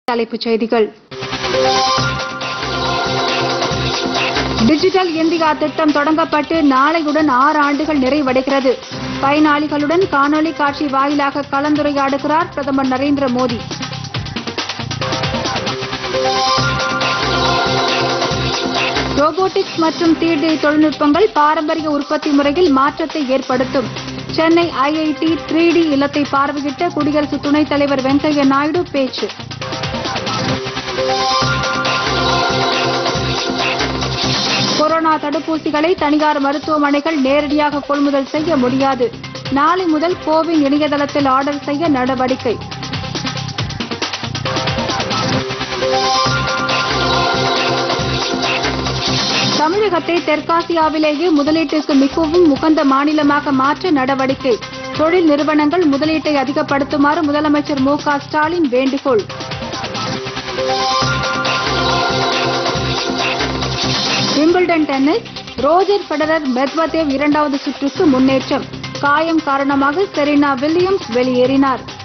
தலைப்புச் செய்திகள் digital India திட்டம் தொடங்கப்பட்டு நாளையுடன் ஆறு ஆண்டுகள் நிறைவடைகிறது பயனாளிகளுடன் காணொலி காட்சி வாயிலாக கலந்துரையாடுகிறார் பிரதமர் நரேந்திர மோடி ரோபோட்டிக்ஸ் மற்றும் 3D தொழில்நுட்பங்கள் பாரம்பரிய உற்பத்தி முறையில் மாற்றத்தை ஏற்படுத்தும் சென்னை ஐஐடி 3D இல்லத்தை பார்வையிட்ட குடியரசு துணைத் தலைவர் வெங்கையா நாயுடு பேச்சு கொரோனா தடுப்பூசிகளை தனியார் மருத்துவமனைகள் நேரடியாக கொள்முதல் செய்ய முடியாது நாளை முதல் கோவின் இணையதளத்தில் ஆர்டர் செய்ய நடவடிக்கை தமிழகத்தை தெற்காசியாவிலேயே முதலீட்டுக்கு மிகவும் உகந்த மாநிலமாக மாற்ற நடவடிக்கை தொழில் நிறுவனங்கள் முதலீட்டை அதிகப்படுத்துமாறு முதலமைச்சர் மு க ஸ்டாலின் வேண்டுகோள் Wimbledon tennis Roger Federer Medvedev இரண்டாவது சுற்றுக்கு முன்னேற்றம் காயம் காரணமாக செரீனா வில்லியம்ஸ் வெளியேறினார்